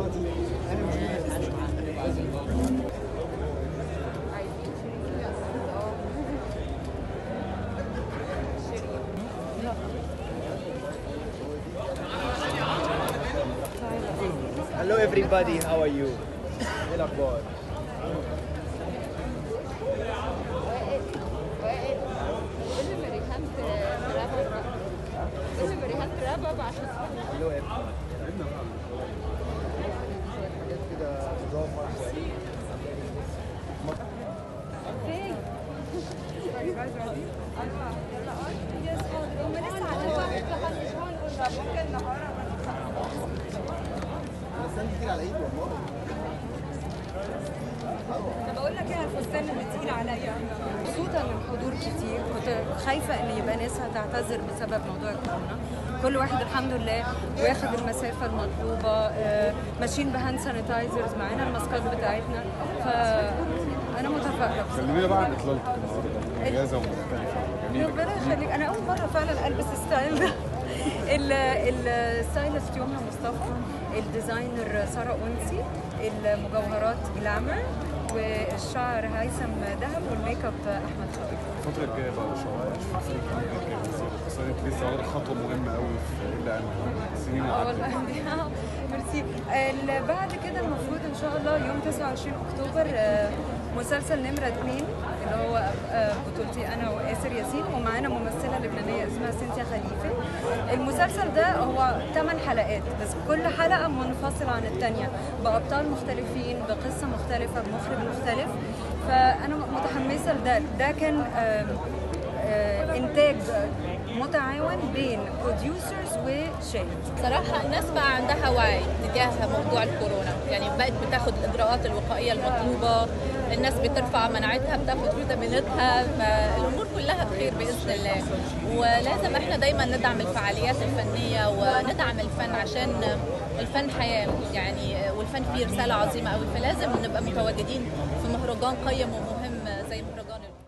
Hello everybody, how are you? ايه الاخبار؟ Hello everyone. حاجات كده نظام بس انا كتير على ايدي والله بقول لك ايه الفستان اللي تقيل عليا مبسوطه ان الحضور كتير كنت خايفه ان يبقى ناس هتعتذر بسبب موضوع الكورونا كل واحد الحمد لله واخد المسافه المطلوبه آه، ماشيين بهاند سانيتايزرز معانا الماسكات بتاعتنا فانا متفائله بصراحة. كلمينا بقى عن اطلالتك النهارده مميزه ومختلفه جميله ربنا يخليك انا اول مره فعلا البس الستايل ده ال- الستايلست يومنا مصطفى الديزاينر ساره انسي المجوهرات جلامر والشعر هيثم دهب والميك اب احمد خالد الفتره الجايه بقى ان شاء الله اشوف فيك عندك مسيره اتصالات لسه واخده خطوه مهمه قوي في الا انا سنين اه وعدت والله آه، ميرسي ال- بعد كده المفروض ان شاء الله يوم 29 اكتوبر آه، مسلسل نمرة اتنين اللي هو آه، بطولتي انا واسر ياسين ومعانا ممثلة لبنانية اسمها سينتيا خليفة المسلسل ده هو 8 حلقات بس كل حلقة منفصلة عن التانية بأبطال مختلفين بقصة مختلفة بمخرج مختلف فأنا متحمسة لده ده كان آم، آه، إنتاج متعاون بين بروديوسرز وشيء صراحة الناس بقى عندها وعي تجاه موضوع الكورونا يعني بقت بتاخد الإجراءات الوقائية المطلوبة الناس بترفع مناعتها بتاخد فيتاميناتها فالأمور كلها بخير بإذن الله ولازم احنا دايما ندعم الفعاليات الفنية وندعم الفن عشان الفن حياة يعني والفن فيه رسالة عظيمة قوي فلازم نبقى متواجدين في مهرجان قيم ومهم زي مهرجان الكورونا